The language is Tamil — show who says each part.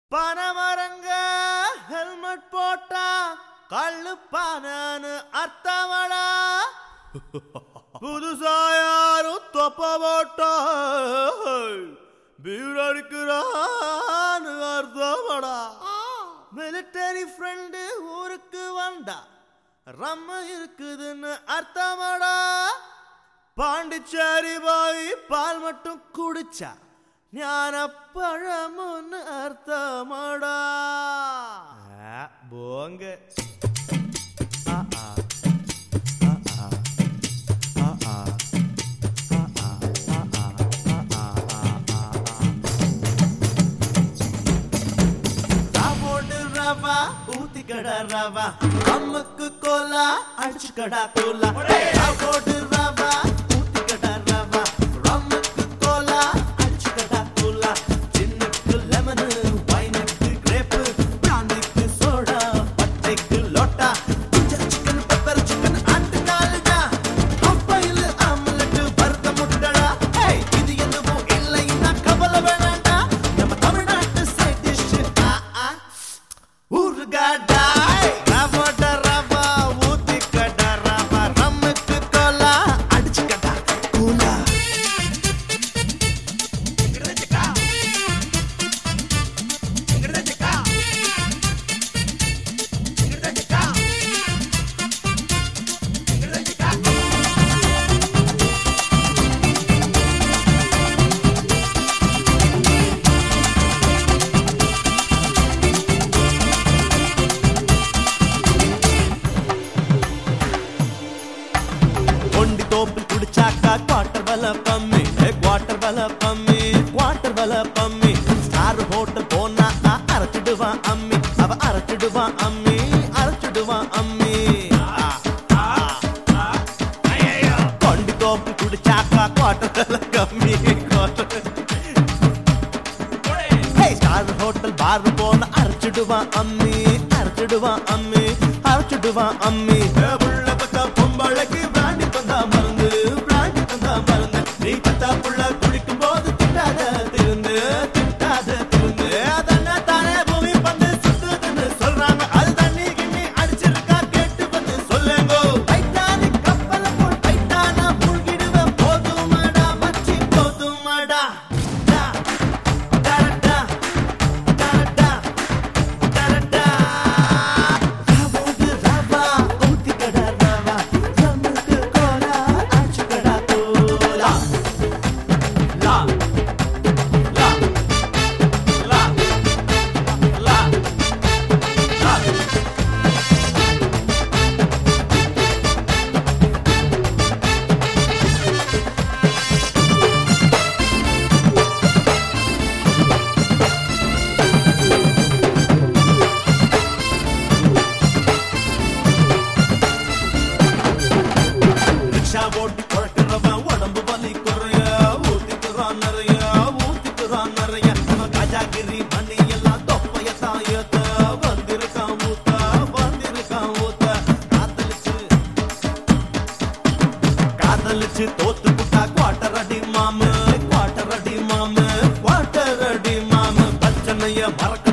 Speaker 1: பனமரங்க ஹெல்மெட் போட்டா கள்ளு பானு அர்த்தமடா புதுசா யாரும் தொப்ப போட்டா பீர் அடிக்கிறான்னு அர்த்தமடா மிலிட்டரி ஃப்ரெண்டு ஊருக்கு வந்தா ரம்ம இருக்குதுன்னு அர்த்தமடா பாண்டிச்சேரி போய் பால் மட்டும் குடிச்சா ஞான பழமுன்னு அர்த்தமடா ஆ, போங்க ஆ, ஆ. ஆ, ஆ. ஆ, ஆ. ஆ, ஆ. ஆ, ஆ. ஆ, ஆ. ஆ, ஆ. சாவோடு ரவா ஊத்திக்கடா ரவா அம்முக்கு கோலா அடிச்சுக்கடா கோலா சாவோடு ரவா ஊத்திக்கடா ரவா ரம்முக்கு கோலா அடிச்சுக்கடா கோலா சின்னுக்கு லெமனு வைனுக்கு கிரேப்பு பிராந்திக்கு சோடா பச்சைக்கு லோட்டா சிக்கன் பெப்பர் சிக்கன் அண்டு நாலுடா அப்பையில் ஆம்லெட் வறுத்த முட்டடா ஏய் இது எதுவும் இல்லைன்னா கவலை வேணாண்டா நம்ம தமிழ்நாட்டு சைட் டிஷ் ஆ ஆ ஊறுகாடா ரவோட ரவா ஊத்திக்கடா ரவா ரம்முக்கு கோலா அடிச்சுக்கடா கூலா ஒண்டி தோப்பில் குடிச்சாக்கா குவார்டர் வல பம்மி குவார்டர் வல பம்மி குவார்டர் வல பம்மி ஸ்டார் ஹோட்டல் போனா ஆ, அரைச்சிடுவான் அம்மி அவ அரைச்சிடுவான் அம்மி அரைச்சிடுவான் அம்மி கொண்டி தோப்பில் குடிச்சாக்கா குவார்டர் வல கம்மி குவார்டர் ஸ்டார் ஹோட்டல் பார் போன அரைச்சிடுவான் அம்மி அரைச்சிடுவான் அம்மி அரைச்சிடுவான் அம்மி ஏ, புள்ள பத்தா பொம்பளைக்கு பிராண்டி தந்தா மருந்து பிராண்டி தந்தா மருந்து நீ பத்தா புள்ள குளிக்கும் போது திட்டாத திருந்து திட்டாத திருந்து அதென்ன தானே பூமி பந்து சுத்துதுன்னு சொல்றாங்க அது தண்ணி கிண்ணி அடிச்சிருக்கா கேட்டு வந்து சொல்லுங்க டைட்டானிக் கப்பல போல் டைட்டானா மூழ்கிடுவேன் போதுமாடா மச்சி போதுமாடா டா, டா, டா, டா, டா, டா, டா. ராவோடு ராவா, ஊத்திக்கடா ராவா, ரம்முக்கு கோலா, அடிச்சுக்கடா கோலா. லா, லா, லா, லா, லா. ரிக்ஷா ஓட்டி குழக்கிறவன் உடம்பு வலி குறைய ஊத்திக்கிறான் நிறைய ஊத்திக்கிறான் நிறைய அவன் கஜாகிரி மணி எல்லாம் தொப்பையத்தான் ஏத்த வந்திருக்கான் ஊத்த வந்திருக்கான் ஊத்த காதலிச்சு காதலிச்சு தோத்து புட்டா குவாட்டர் அடி மாமு குவாட்டர் அடி மாமு குவாட்டர் அடி மாமு பிரச்சனைய மறக்க